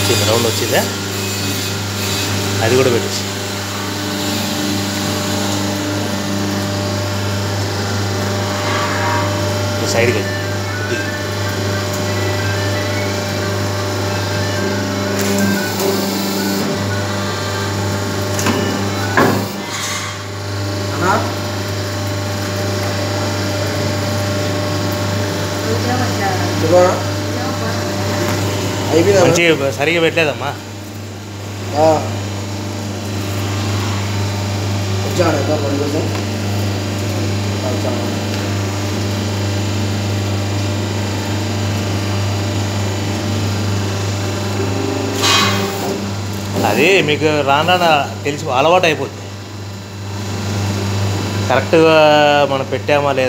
వచ్చింది రౌండ్ వచ్చిందా అది కూడా పెట్టేసి ఈ సైడ్కి ఇది. అన్నా ఇదిగో అయిపోయిందా మంచి సరిగా పెట్టలేదమ్మా వచ్చాడు ఎంత పని కోసం వచ్చాను అది మీకు రాను రాను తెలిసి అలవాటు అయిపోతుంది కరెక్ట్గా మనం పెట్టామా లేదా